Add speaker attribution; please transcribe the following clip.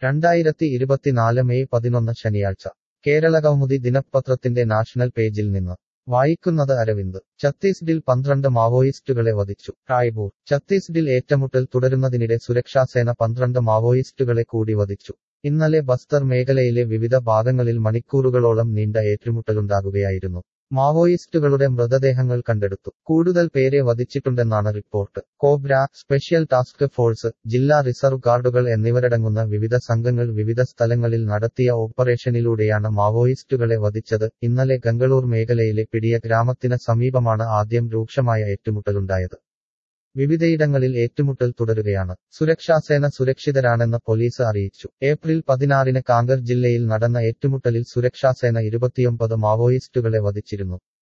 Speaker 1: രണ്ടായിരത്തി ഇരുപത്തിനാല് മെയ് പതിനൊന്ന് ശനിയാഴ്ച കേരള കൗമുദി ദിനപത്രത്തിന്റെ നാഷണൽ പേജിൽ നിന്ന് വായിക്കുന്നത് അരവിന്ദ് ഛത്തീസ്ഗഡിൽ പന്ത്രണ്ട് മാവോയിസ്റ്റുകളെ വധിച്ചു റായ്പൂർ ഛത്തീസ്ഗഡിൽ ഏറ്റുമുട്ടൽ തുടരുന്നതിനിടെ സുരക്ഷാസേന പന്ത്രണ്ട് മാവോയിസ്റ്റുകളെ കൂടി വധിച്ചു ഇന്നലെ ബസ്തർ മേഖലയിലെ വിവിധ ഭാഗങ്ങളിൽ മണിക്കൂറുകളോളം നീണ്ട ഏറ്റുമുട്ടലുണ്ടാകുകയായിരുന്നു മാവോയിസ്റ്റുകളുടെ മൃതദേഹങ്ങൾ കണ്ടെടുത്തു കൂടുതൽ പേരെ വധിച്ചിട്ടുണ്ടെന്നാണ് report COBRA special task force ജില്ലാ റിസർവ് ഗാർഡുകൾ എന്നിവരടങ്ങുന്ന വിവിധ സംഘങ്ങൾ വിവിധ സ്ഥലങ്ങളിൽ നടത്തിയ ഓപ്പറേഷനിലൂടെയാണ് മാവോയിസ്റ്റുകളെ വധിച്ചത് ഇന്നലെ ഗംഗളൂർ മേഖലയിലെ പിടിയ ഗ്രാമത്തിന് സമീപമാണ് ആദ്യം രൂക്ഷമായ ഏറ്റുമുട്ടലുണ്ടായത് വിവിധയിടങ്ങളിൽ ഏറ്റുമുട്ടൽ തുടരുകയാണ് സുരക്ഷാസേന സുരക്ഷിതരാണെന്ന് പോലീസ് അറിയിച്ചു ഏപ്രിൽ പതിനാറിന് കാങ്കർ ജില്ലയിൽ നടന്ന ഏറ്റുമുട്ടലിൽ സുരക്ഷാസേന ഇരുപത്തിയൊമ്പത് മാവോയിസ്റ്റുകളെ വധിച്ചിരുന്നു